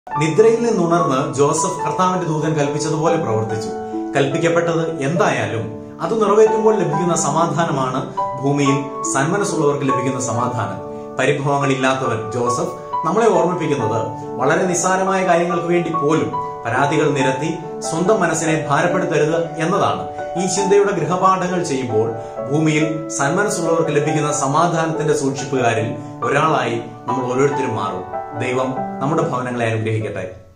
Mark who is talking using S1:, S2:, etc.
S1: നിദ്രയിൽ നിന്നുണർന്ന് Joseph കർത്താവിന്റെ ദൂതൻ കൽപ്പിച്ചതുപോലെ പ്രവർത്തിച്ചു കൽപ്പിക്കപ്പെട്ടത് എന്തായാലും അത് നിറവേറ്റുമ്പോൾ ലഭിക്കുന്ന സമാധാനമാണ് ഭൂമിയിൽ സന്മനസ്സുള്ളവർക്ക് ലഭിക്കുന്ന സമാധാനം പരിഭവങ്ങളില്ലാത്തവൻ ജോസഫ് നമ്മളെ ഓർമ്മിപ്പിക്കുന്നത് വളരെ നിസ്സാരമായ കാര്യങ്ങൾക്ക് വേണ്ടി പോലും പരാതികൾ നിരത്തി സ്വന്തം മനസ്സിനെ ഭാരപ്പെടുത്തരുത് എന്നതാണ് ഈ ചിന്തയുടെ ഗൃഹപാഠങ്ങൾ ചെയ്യുമ്പോൾ ഭൂമിയിൽ സന്മനസ്സുള്ളവർക്ക് ലഭിക്കുന്ന സമാധാനത്തിന്റെ സൂക്ഷിപ്പുകാരിൽ ഒരാളായി നമ്മൾ ഓരോരുത്തരും മാറും ദൈവം നമ്മുടെ ഭവനങ്ങളെ അനുഗ്രഹിക്കട്ടെ